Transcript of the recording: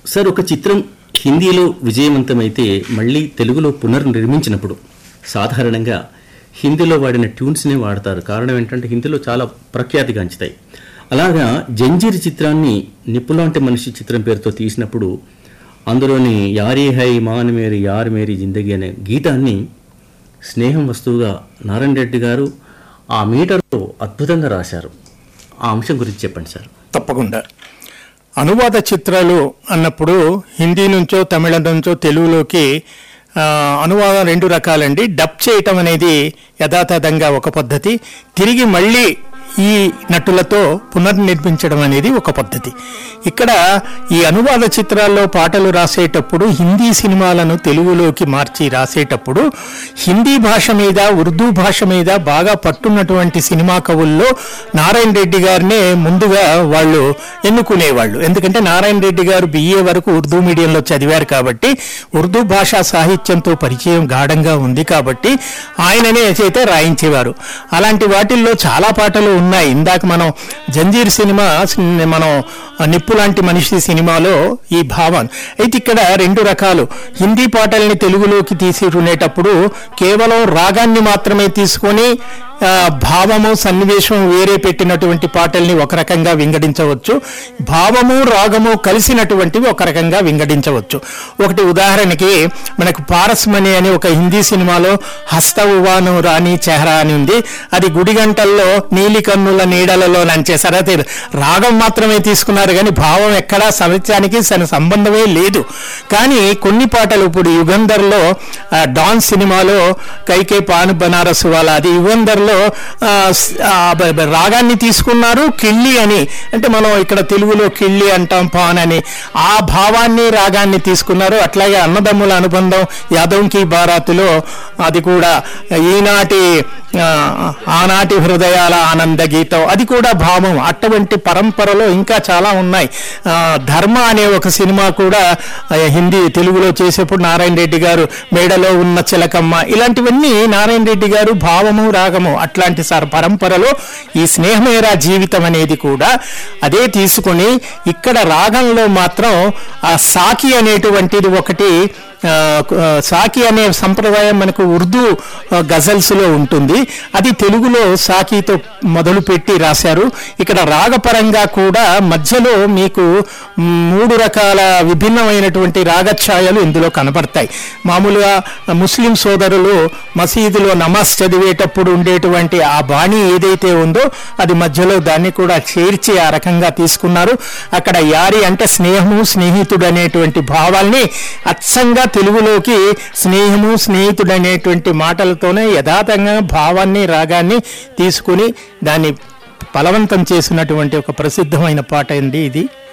sir ఒక చిత్రం హిందీలో విజయవంతమైతే మళ్ళీ తెలుగులో పునర్నిర్మించినప్పుడు సాధారణంగా హిందీలో వాడిన ట్యూన్స్నే వాడతారు కారణం ఏంటంటే హిందీలో చాలా ప్రఖ్యాతిగాంచుతాయి అలాగా జంజీర్ చిత్రాన్ని నిప్పులాంటి మనిషి చిత్రం పేరుతో తీసినప్పుడు అందులోని యారీ హై మాన్ మేరీ యార్ మేరీ జిందగీ అనే గీతాన్ని స్నేహం వస్తువుగా నారాయణ రెడ్డి గారు ఆ మీటర్లో అద్భుతంగా రాశారు ఆ అంశం గురించి చెప్పండి సార్ తప్పకుండా అనువాద చిత్రాలు అన్నప్పుడు హిందీ నుంచో తమిళ నుంచో తెలుగులోకి ఆ, అనువాదం రెండు రకాలండి డబ్ చేయటం అనేది యథాతథంగా ఒక పద్ధతి తిరిగి మళ్ళీ ఈ నటులతో పునర్నిర్మించడం అనేది ఒక పద్ధతి ఇక్కడ ఈ అనువాద చిత్రాల్లో పాటలు రాసేటప్పుడు హిందీ సినిమాలను తెలుగులోకి మార్చి రాసేటప్పుడు హిందీ భాష మీద ఉర్దూ భాష మీద బాగా పట్టున్నటువంటి సినిమా కవుల్లో నారాయణ రెడ్డి గారినే ముందుగా వాళ్ళు ఎన్నుకునేవాళ్ళు ఎందుకంటే నారాయణ రెడ్డి గారు బిఏ వరకు ఉర్దూ మీడియంలో చదివారు కాబట్టి ఉర్దూ భాషా సాహిత్యంతో పరిచయం గాఢంగా ఉంది కాబట్టి ఆయననే అయితే రాయించేవారు అలాంటి వాటిల్లో చాలా పాటలు ఉన్నాయి ఇందాక మనం జంజీర్ సినిమా సిన్- మనం నిప్పు లాంటి మనిషి సినిమాలో ఈ భావం అయితే ఇక్కడ రెండు రకాలు హిందీ పాటల్ని తెలుగులోకి తీసుకునేటప్పుడు కేవలం రాగాన్ని మాత్రమే తీసుకొని ఆ, భావము సన్నివేశం వేరే పెట్టినటువంటి పాటల్ని ఒక రకంగా వింగడించవచ్చు భావము రాగము కలిసినటువంటివి ఒక రకంగా వింగడించవచ్చు ఒకటి ఉదాహరణకి మనకు పారస్మణి అని ఒక హిందీ సినిమాలో హస్తవువాను రాణి చెహరా అని ఉంది అది గుడి గంటల్లో నీలి కన్నుల నీడలలో నంచేసారు అయితే రాగం మాత్రమే తీసుకున్నారు కానీ భావం ఎక్కడా సాహిత్యానికి సన సంబంధమే లేదు కానీ కొన్ని పాటలు ఇప్పుడు యుగంధర్లో ఆ, డాన్ సినిమాలో కైకే పాన్ బనారస్ వాళ్ళ అది యుగంధర్లో ఆ, స్- ఆ, బ- బ- రాగాన్ని తీసుకున్నారు కిళ్ళి అని అంటే మనం ఇక్కడ తెలుగులో కిళ్ళి అంటాం పాన్ అని ఆ భావాన్ని రాగాన్ని తీసుకున్నారు అట్లాగే అన్నదమ్ముల అనుబంధం యాదవ్కి బారాతులో అది కూడా ఈనాటి ఆ, ఆనాటి హృదయాల ఆనంద గీతం అది కూడా భావం అటువంటి పరంపరలో ఇంకా చాలా ఉన్నాయి ఆ, ధర్మ అనే ఒక సినిమా కూడా ఆ, హిందీ తెలుగులో చేసేప్పుడు నారాయణ రెడ్డి గారు మేడలో ఉన్న చిలకమ్మ ఇలాంటివన్నీ నారాయణ రెడ్డి గారు భావము రాగము అట్లాంటి సార్ పరంపరలో ఈ స్నేహమేరా జీవితం అనేది కూడా అదే తీసుకొని ఇక్కడ రాగంలో మాత్రం ఆ సాకి అనేటువంటిది ఒకటి ఆ, ఆ, సాకి అనే సంప్రదాయం మనకు ఉర్దూ ఆ, గజల్స్ లో ఉంటుంది అది తెలుగులో సాకితో మొదలు పెట్టి రాశారు ఇక్కడ రాగపరంగా కూడా మధ్యలో మీకు మ్, మూడు రకాల విభిన్నమైనటువంటి రాగఛాయలు ఇందులో కనబడతాయి మామూలుగా ముస్లిం సోదరులు మసీదులో నమాజ్ చదివేటప్పుడు ఉండేటువంటి ఆ బాణి ఏదైతే ఉందో అది మధ్యలో దాన్ని కూడా చేర్చి ఆ రకంగా తీసుకున్నారు అక్కడ యారి అంటే స్నేహము స్నేహితుడు అనేటువంటి భావాల్ని అచ్చంగా తెలుగులోకి స్నేహము స్నేహితుడు అనేటువంటి మాటలతోనే యథాతంగా భావాన్ని రాగాన్ని తీసుకుని దాన్ని బలవంతం చేసినటువంటి ఒక ప్రసిద్ధమైన పాట అండి ఇది